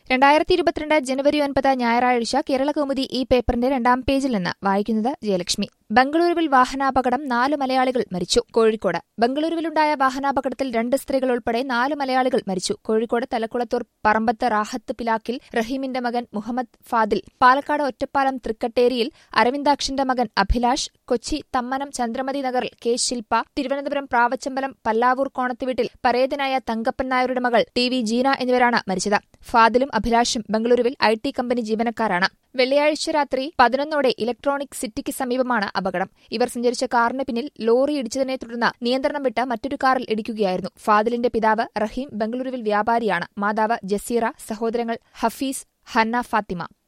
രണ്ടായിരത്തി ഇരുപത്തിരണ്ട് ജനുവരി ഒൻപത് ഞായറാഴ്ച കേരളകൗമുദി ഈ പേപ്പറിന്റെ രണ്ടാം പേജിൽ നിന്ന് വായിക്കുന്നത് ജയലക്ഷ്മി ബംഗളൂരുവിൽ വാഹനാപകടം നാല് മലയാളികൾ മരിച്ചു കോഴിക്കോട് ബംഗളൂരുവിലുണ്ടായ വാഹനാപകടത്തിൽ രണ്ട് സ്ത്രീകൾ ഉൾപ്പെടെ നാല് മലയാളികൾ മരിച്ചു കോഴിക്കോട് തലക്കുളത്തൂർ പറമ്പത്ത് റാഹത്ത് പിലാക്കിൽ റഹീമിന്റെ മകൻ മുഹമ്മദ് ഫാദിൽ പാലക്കാട് ഒറ്റപ്പാലം തൃക്കട്ടേരിയിൽ അരവിന്ദാക്ഷന്റെ മകൻ അഭിലാഷ് കൊച്ചി തമ്മനം ചന്ദ്രമതി നഗറിൽ കെ ശില്പ തിരുവനന്തപുരം പ്രാവച്ചമ്പലം പല്ലാവൂർ കോണത്തുവീട്ടിൽ പരേതനായ തങ്കപ്പൻ നായരുടെ മകൾ ടി വി ജീന എന്നിവരാണ് മരിച്ചത് ഫാദിലും അഭിലാഷും ബംഗളൂരുവിൽ ഐ ടി കമ്പനി ജീവനക്കാരാണ് വെള്ളിയാഴ്ച രാത്രി പതിനൊന്നോടെ ഇലക്ട്രോണിക് സിറ്റിക്ക് സമീപമാണ് അപകടം ഇവർ സഞ്ചരിച്ച കാറിന് പിന്നിൽ ലോറി ഇടിച്ചതിനെ തുടർന്ന് നിയന്ത്രണം വിട്ട് മറ്റൊരു കാറിൽ ഇടിക്കുകയായിരുന്നു ഫാദിലിന്റെ പിതാവ് റഹീം ബംഗളൂരുവിൽ വ്യാപാരിയാണ് മാതാവ് ജസീറ സഹോദരങ്ങൾ ഹഫീസ് ഹന്ന ഫാത്തിമ